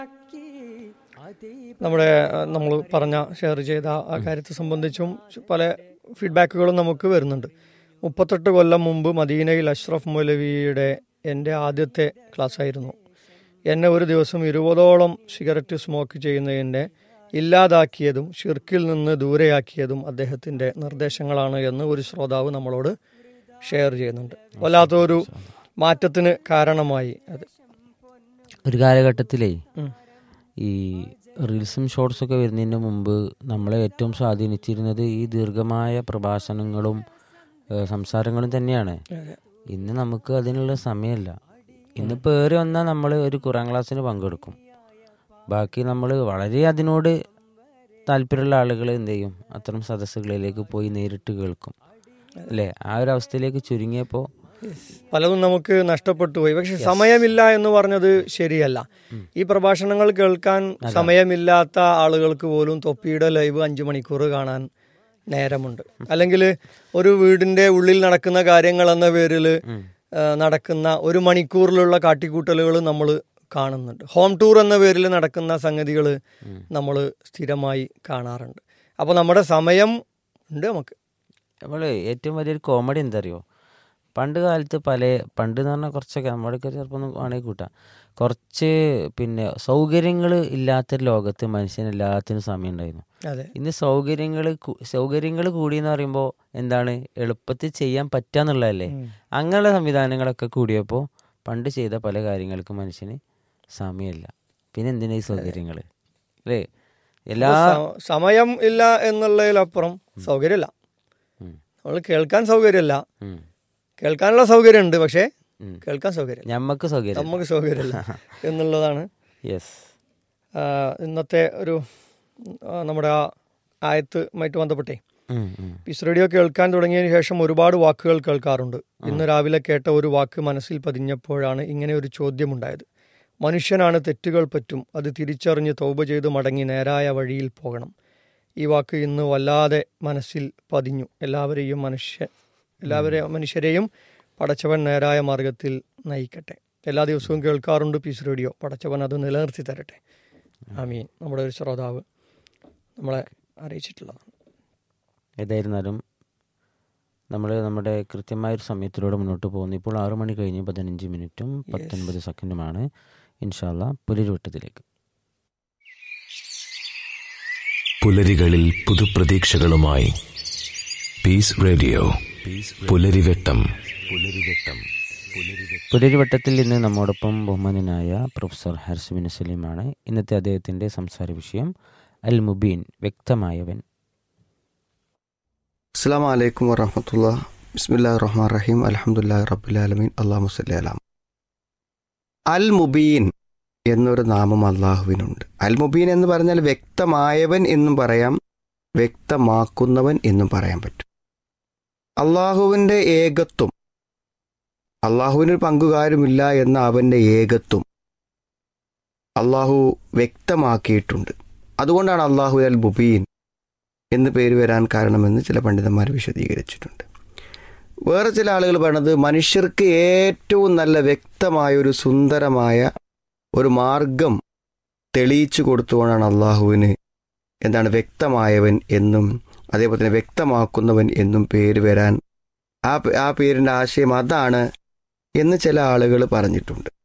നമ്മുടെ നമ്മൾ പറഞ്ഞ ഷെയർ ചെയ്ത ആ കാര്യത്തെ സംബന്ധിച്ചും പല ഫീഡ്ബാക്കുകളും നമുക്ക് വരുന്നുണ്ട് മുപ്പത്തെട്ട് കൊല്ലം മുമ്പ് മദീനയിൽ അഷ്റഫ് മൗലവിയുടെ എൻ്റെ ആദ്യത്തെ ക്ലാസ് ആയിരുന്നു എന്നെ ഒരു ദിവസം ഇരുപതോളം സിഗരറ്റ് സ്മോക്ക് ചെയ്യുന്നതിൻ്റെ ഇല്ലാതാക്കിയതും ഷിർക്കിൽ നിന്ന് ദൂരെയാക്കിയതും അദ്ദേഹത്തിൻ്റെ നിർദ്ദേശങ്ങളാണ് എന്ന് ഒരു ശ്രോതാവ് നമ്മളോട് ഷെയർ ചെയ്യുന്നുണ്ട് വല്ലാത്തൊരു മാറ്റത്തിന് കാരണമായി അത് ഒരു കാലഘട്ടത്തിലേ ഉം. ഈ റീൽസും ഷോർട്സും ഒക്കെ വരുന്നതിന് മുമ്പ് നമ്മളെ ഏറ്റവും സ്വാധീനിച്ചിരുന്നത് ഈ ദീർഘമായ പ്രഭാഷണങ്ങളും ഏഹ്, സംസാരങ്ങളും തന്നെയാണ് അതെ. ഇന്ന് നമുക്ക് അതിനുള്ള സമയമല്ല ഇന്നിപ്പോൾ ഏറി വന്നാൽ നമ്മൾ ഒരു ഖുറാൻ ക്ലാസ്സിന് പങ്കെടുക്കും ബാക്കി നമ്മൾ വളരെ അതിനോട് താല്പര്യമുള്ള ആളുകൾ എന്ത് ചെയ്യും അത്തരം സദസ്സുകളിലേക്ക് പോയി നേരിട്ട് കേൾക്കും അല്ലേ ആ ഒരു അവസ്ഥയിലേക്ക് ചുരുങ്ങിയപ്പോൾ പലതും നമുക്ക് നഷ്ടപ്പെട്ടു പോയി പക്ഷെ സമയമില്ല എന്ന് പറഞ്ഞത് ശരിയല്ല ഈ പ്രഭാഷണങ്ങൾ കേൾക്കാൻ സമയമില്ലാത്ത ആളുകൾക്ക് പോലും തൊപ്പിയുടെ ലൈവ് അഞ്ചു മണിക്കൂർ കാണാൻ നേരമുണ്ട് അല്ലെങ്കിൽ ഒരു വീടിന്റെ ഉള്ളിൽ നടക്കുന്ന കാര്യങ്ങൾ എന്ന പേരിൽ നടക്കുന്ന ഒരു മണിക്കൂറിലുള്ള കാട്ടിക്കൂട്ടലുകൾ നമ്മൾ കാണുന്നുണ്ട് ഹോം ടൂർ എന്ന പേരിൽ നടക്കുന്ന സംഗതികൾ നമ്മൾ സ്ഥിരമായി കാണാറുണ്ട് അപ്പോൾ നമ്മുടെ സമയം ഉണ്ട് നമുക്ക് നമ്മൾ ഏറ്റവും വലിയൊരു കോമഡി എന്താ അറിയോ പണ്ട് കാലത്ത് പല പണ്ട് എന്ന് പറഞ്ഞാൽ കുറച്ചൊക്കെ നമ്മുടെയൊക്കെ ചിലപ്പോൾ ഒന്ന് വേണമെങ്കിൽ കൂട്ടാം കുറച്ച് പിന്നെ സൗകര്യങ്ങൾ ഇല്ലാത്ത ലോകത്ത് മനുഷ്യന് എല്ലാത്തിനും സമയം ഉണ്ടായിരുന്നു അതെ ഇന്ന് സൗകര്യങ്ങൾ സൗകര്യങ്ങൾ കൂടി എന്ന് പറയുമ്പോൾ എന്താണ് എളുപ്പത്തിൽ ചെയ്യാൻ പറ്റാന്നുള്ളതല്ലേ അങ്ങനെയുള്ള സംവിധാനങ്ങളൊക്കെ കൂടിയപ്പോൾ പണ്ട് ചെയ്ത പല കാര്യങ്ങൾക്കും മനുഷ്യന് സമയമില്ല പിന്നെ എന്തിനാ ഈ സൗകര്യങ്ങൾ അല്ലേ എല്ലാ സ- സമയം ഇല്ല എന്നുള്ളതിലപ്പുറം സൗകര്യമില്ല ഉം, നമ്മൾ കേൾക്കാൻ സൗകര്യമില്ല ഉം, കേൾക്കാനുള്ള സൗകര്യമുണ്ട് പക്ഷേ ഉം. കേൾക്കാൻ സൗകര്യം ഞമ്മക്ക് സൗകര്യം നമുക്ക് സൗകര്യമില്ല എന്നുള്ളതാണ് യെസ് ആ, ഇന്നത്തെ ഒരു ആ, നമ്മുടെ ആ ആയത്തുമായിട്ട് ബന്ധപ്പെട്ടേ പീസ് റേഡിയോ കേൾക്കാൻ തുടങ്ങിയതിന് ശേഷം ഒരുപാട് വാക്കുകൾ കേൾക്കാറുണ്ട് ഇന്ന് രാവിലെ കേട്ട ഒരു വാക്ക് മനസ്സിൽ പതിഞ്ഞപ്പോഴാണ് ഇങ്ങനെ ഒരു ചോദ്യമുണ്ടായത് മനുഷ്യനാണ് തെറ്റുകൾ പറ്റും അത് തിരിച്ചറിഞ്ഞ് തൗബ ചെയ്ത് മടങ്ങി നേരായ വഴിയിൽ പോകണം ഈ വാക്ക് ഇന്ന് വല്ലാതെ മനസ്സിൽ പതിഞ്ഞു എല്ലാവരെയും മനുഷ്യ എല്ലാവരെയും മനുഷ്യരെയും പടച്ചവൻ നേരായ മാർഗത്തിൽ നയിക്കട്ടെ എല്ലാ ദിവസവും കേൾക്കാറുണ്ട് പീസ് റേഡിയോ പടച്ചവൻ അത് നിലനിർത്തി തരട്ടെ ആമീൻ നമ്മുടെ ഒരു ശ്രോതാവ് നമ്മളെ അറിയിച്ചിട്ടുള്ളതാണ് ഏതായിരുന്നാലും നമ്മൾ നമ്മുടെ കൃത്യമായ ഒരു സമയത്തിലൂടെ മുന്നോട്ട് പോകുന്നു ഇപ്പോൾ ആറു മണി കഴിഞ്ഞ് പതിനഞ്ച് മിനിറ്റും പത്തൊൻപത് സെക്കൻഡുമാണ് ഇൻഷാല്ല പുലരുവട്ടത്തിലേക്ക് പുലരികളിൽ പുതുപ്രതീക്ഷകളുമായി പീസ് റേഡിയോ പുലരിവെട്ടം പുലരിവെട്ടം പുലരുവട്ടത്തിൽ ഇന്ന് നമ്മോടൊപ്പം ബഹുമാനനായ പ്രൊഫസർ ഹർസുബിൻ സലീമാണ് ഇന്നത്തെ അദ്ദേഹത്തിൻ്റെ സംസാര വിഷയം അൽ മുബീൻ വ്യക്തമായവൻ അസ്സാം വലൈക്കും വറഹമത്തുള്ള ബിസ്മില്ലാ റഹ്മാൻ റഹീം അലഹമുല്ലാ റബുലാലമീൻ അള്ളാഹു മുസ്ലി അലാം അൽ മുബീൻ എന്നൊരു നാമം അള്ളാഹുവിനുണ്ട് അൽ മുബീൻ എന്ന് പറഞ്ഞാൽ വ്യക്തമായവൻ എന്നും പറയാം വ്യക്തമാക്കുന്നവൻ എന്നും പറയാൻ പറ്റും അള്ളാഹുവിൻ്റെ ഏകത്വം അള്ളാഹുവിനൊരു പങ്കുകാരുമില്ല എന്ന അവൻ്റെ ഏകത്വം അള്ളാഹു വ്യക്തമാക്കിയിട്ടുണ്ട് അതുകൊണ്ടാണ് അള്ളാഹു അൽ മുബീൻ എന്ന് പേര് വരാൻ കാരണമെന്ന് ചില പണ്ഡിതന്മാർ വിശദീകരിച്ചിട്ടുണ്ട് വേറെ ചില ആളുകൾ പറയണത് മനുഷ്യർക്ക് ഏറ്റവും നല്ല വ്യക്തമായ ഒരു സുന്ദരമായ ഒരു മാർഗം തെളിയിച്ചു കൊടുത്തുകൊണ്ടാണ് അള്ളാഹുവിന് എന്താണ് വ്യക്തമായവൻ എന്നും അതേപോലെ തന്നെ വ്യക്തമാക്കുന്നവൻ എന്നും പേര് വരാൻ ആ പേ- ആ പേരിൻ്റെ ആശയം അതാണ് എന്ന് ചില ആളുകൾ പറഞ്ഞിട്ടുണ്ട്